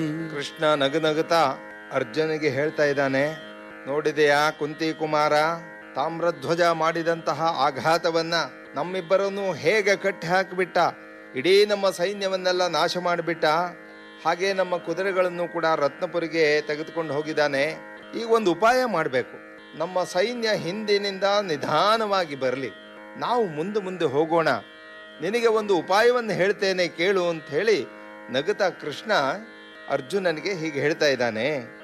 ಕೃಷ್ಣ ನಗು ನಗುತ್ತಾ ಅರ್ಜುನಿಗೆ ಹೇಳ್ತಾ ಇದ್ದಾನೆ ನೋಡಿದೆಯಾ ಕುಂತಿ ಕುಮಾರ ತಾಮ್ರಧ್ವಜ ಮಾಡಿದಂತಹ ಆಘಾತವನ್ನ ನಮ್ಮಿಬ್ಬರನ್ನು ಹೇಗೆ ಕಟ್ಟಿ ಹಾಕಿಬಿಟ್ಟ ಇಡೀ ನಮ್ಮ ಸೈನ್ಯವನ್ನೆಲ್ಲ ನಾಶ ಮಾಡಿಬಿಟ್ಟ ಹಾಗೆ ನಮ್ಮ ಕುದುರೆಗಳನ್ನು ಕೂಡ ರತ್ನಪುರಿಗೆ ತೆಗೆದುಕೊಂಡು ಹೋಗಿದ್ದಾನೆ ಈಗ ಒಂದು ಉಪಾಯ ಮಾಡಬೇಕು ನಮ್ಮ ಸೈನ್ಯ ಹಿಂದಿನಿಂದ ನಿಧಾನವಾಗಿ ಬರಲಿ ನಾವು ಮುಂದೆ ಮುಂದೆ ಹೋಗೋಣ ನಿನಗೆ ಒಂದು ಉಪಾಯವನ್ನು ಹೇಳ್ತೇನೆ ಕೇಳು ಅಂತ ಹೇಳಿ ನಗುತ್ತಾ ಕೃಷ್ಣ ಅರ್ಜುನನಿಗೆ ಹೀಗೆ ಹೇಳ್ತಾ ಇದ್ದಾನೆ